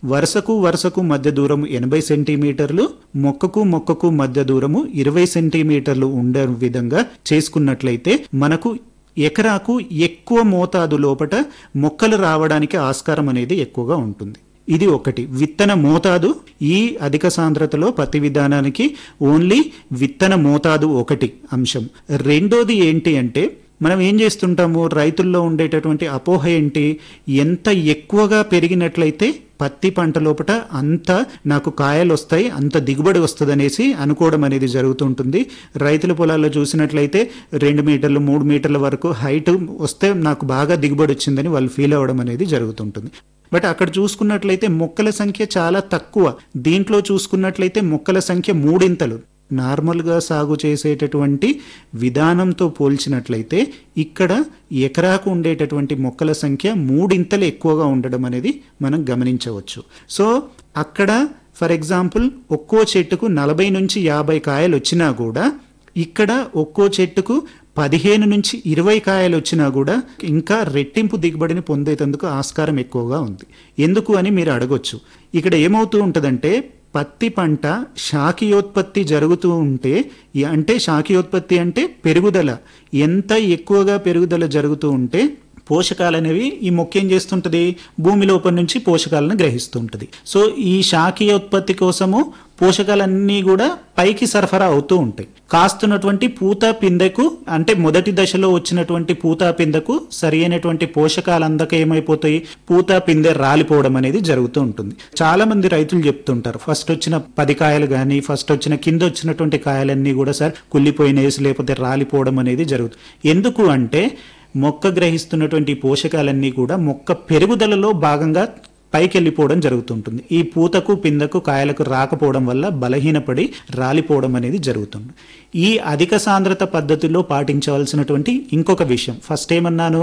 వరుసకు వరుసకు మధ్య దూరం ఎనభై సెంటీమీటర్లు మొక్కకు మొక్కకు మధ్య దూరము ఇరవై సెంటీమీటర్లు ఉండే విధంగా చేసుకున్నట్లయితే మనకు ఎకరాకు ఎక్కువ మోతాదు లోపట మొక్కలు రావడానికి ఆస్కారం అనేది ఎక్కువగా ఉంటుంది ఇది ఒకటి విత్తన మోతాదు ఈ అధిక సాంద్రతలో పత్తి విధానానికి ఓన్లీ విత్తన మోతాదు ఒకటి అంశం రెండోది ఏంటి అంటే మనం ఏం చేస్తుంటాము రైతుల్లో ఉండేటటువంటి అపోహ ఏంటి ఎంత ఎక్కువగా పెరిగినట్లయితే పత్తి పంట లోపట అంత నాకు కాయలు వస్తాయి అంత దిగుబడి వస్తుంది అనేసి అనుకోవడం అనేది జరుగుతుంటుంది రైతుల పొలాల్లో చూసినట్లయితే రెండు మీటర్లు మూడు మీటర్ల వరకు హైట్ వస్తే నాకు బాగా దిగుబడి వచ్చిందని వాళ్ళు ఫీల్ అవ్వడం అనేది జరుగుతుంటుంది బట్ అక్కడ చూసుకున్నట్లయితే మొక్కల సంఖ్య చాలా తక్కువ దీంట్లో చూసుకున్నట్లయితే మొక్కల సంఖ్య మూడింతలు నార్మల్గా సాగు చేసేటటువంటి విధానంతో పోల్చినట్లయితే ఇక్కడ ఎకరాకు ఉండేటటువంటి మొక్కల సంఖ్య మూడింతలు ఎక్కువగా ఉండడం అనేది మనం గమనించవచ్చు సో అక్కడ ఫర్ ఎగ్జాంపుల్ ఒక్కో చెట్టుకు నలభై నుంచి యాభై కాయలు వచ్చినా కూడా ఇక్కడ ఒక్కో చెట్టుకు పదిహేను నుంచి ఇరవై కాయలు వచ్చినా కూడా ఇంకా రెట్టింపు దిగుబడిని పొందేటందుకు ఆస్కారం ఎక్కువగా ఉంది ఎందుకు అని మీరు అడగొచ్చు ఇక్కడ ఏమవుతూ ఉంటుందంటే పత్తి పంట శాఖీయోత్పత్తి జరుగుతూ ఉంటే ఈ అంటే శాఖీయోత్పత్తి అంటే పెరుగుదల ఎంత ఎక్కువగా పెరుగుదల జరుగుతూ ఉంటే పోషకాలు అనేవి ఈ మొక్క ఏం చేస్తుంటది భూమి లోపల నుంచి పోషకాలను గ్రహిస్తూ ఉంటుంది సో ఈ శాఖీయోత్పత్తి కోసము పోషకాలన్నీ కూడా పైకి సరఫరా అవుతూ ఉంటాయి కాస్తున్నటువంటి పూత పిందెకు అంటే మొదటి దశలో వచ్చినటువంటి పూత పిందెకు సరి అయినటువంటి పోషకాలు అందక ఏమైపోతాయి పూత పిందె రాలిపోవడం అనేది జరుగుతూ ఉంటుంది చాలా మంది రైతులు చెప్తుంటారు ఫస్ట్ వచ్చిన పది కాయలు కానీ ఫస్ట్ వచ్చిన కింద వచ్చినటువంటి కాయలన్నీ కూడా సార్ కుళ్ళిపోయినేసి లేకపోతే రాలిపోవడం అనేది జరుగుతుంది ఎందుకు అంటే మొక్క గ్రహిస్తున్నటువంటి పోషకాలన్నీ కూడా మొక్క పెరుగుదలలో భాగంగా పైకి వెళ్ళిపోవడం జరుగుతుంటుంది ఈ పూతకు పిందకు కాయలకు రాకపోవడం వల్ల బలహీనపడి రాలిపోవడం అనేది జరుగుతుంది ఈ అధిక సాంద్రత పద్ధతిలో పాటించవలసినటువంటి ఇంకొక విషయం ఫస్ట్ ఏమన్నాను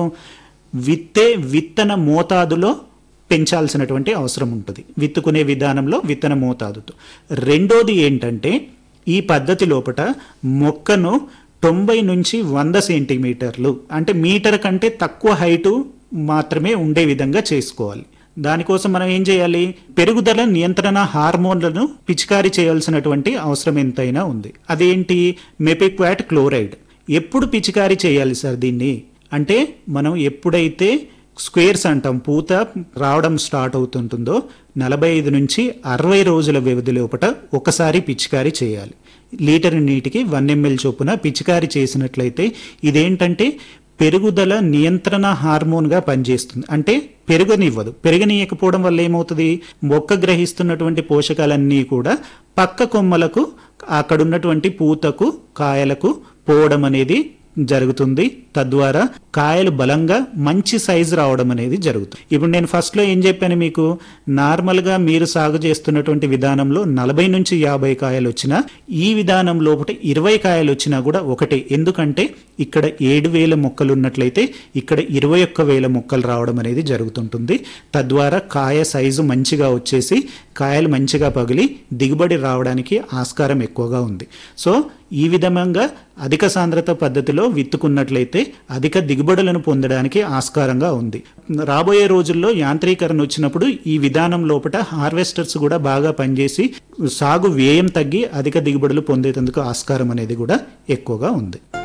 విత్తే విత్తన మోతాదులో పెంచాల్సినటువంటి అవసరం ఉంటుంది విత్తుకునే విధానంలో విత్తన మోతాదుతో రెండోది ఏంటంటే ఈ పద్ధతి లోపట మొక్కను తొంభై నుంచి వంద సెంటీమీటర్లు అంటే మీటర్ కంటే తక్కువ హైటు మాత్రమే ఉండే విధంగా చేసుకోవాలి దానికోసం మనం ఏం చేయాలి పెరుగుదల నియంత్రణ హార్మోన్లను పిచికారీ చేయాల్సినటువంటి అవసరం ఎంతైనా ఉంది అదేంటి మెపిక్వాట్ క్లోరైడ్ ఎప్పుడు పిచికారీ చేయాలి సార్ దీన్ని అంటే మనం ఎప్పుడైతే స్క్వేర్స్ అంటాం పూత రావడం స్టార్ట్ అవుతుంటుందో నలభై ఐదు నుంచి అరవై రోజుల వ్యవధి లోపల ఒకసారి పిచికారీ చేయాలి లీటర్ నీటికి వన్ ఎంఎల్ చొప్పున పిచికారీ చేసినట్లయితే ఇదేంటంటే పెరుగుదల నియంత్రణ హార్మోన్గా పనిచేస్తుంది అంటే పెరగనివ్వదు పెరగనీయకపోవడం వల్ల ఏమవుతుంది మొక్క గ్రహిస్తున్నటువంటి పోషకాలన్నీ కూడా పక్క కొమ్మలకు అక్కడ ఉన్నటువంటి పూతకు కాయలకు పోవడం అనేది జరుగుతుంది తద్వారా కాయలు బలంగా మంచి సైజు రావడం అనేది జరుగుతుంది ఇప్పుడు నేను ఫస్ట్లో ఏం చెప్పాను మీకు నార్మల్గా మీరు సాగు చేస్తున్నటువంటి విధానంలో నలభై నుంచి యాభై కాయలు వచ్చినా ఈ విధానం లోపల ఇరవై కాయలు వచ్చినా కూడా ఒకటే ఎందుకంటే ఇక్కడ ఏడు వేల మొక్కలు ఉన్నట్లయితే ఇక్కడ ఇరవై ఒక్క వేల మొక్కలు రావడం అనేది జరుగుతుంటుంది తద్వారా కాయ సైజు మంచిగా వచ్చేసి కాయలు మంచిగా పగిలి దిగుబడి రావడానికి ఆస్కారం ఎక్కువగా ఉంది సో ఈ విధంగా అధిక సాంద్రత పద్ధతిలో విత్తుకున్నట్లయితే అధిక దిగుబడులను పొందడానికి ఆస్కారంగా ఉంది రాబోయే రోజుల్లో యాంత్రీకరణ వచ్చినప్పుడు ఈ విధానం లోపల హార్వెస్టర్స్ కూడా బాగా పనిచేసి సాగు వ్యయం తగ్గి అధిక దిగుబడులు పొందేందుకు ఆస్కారం అనేది కూడా ఎక్కువగా ఉంది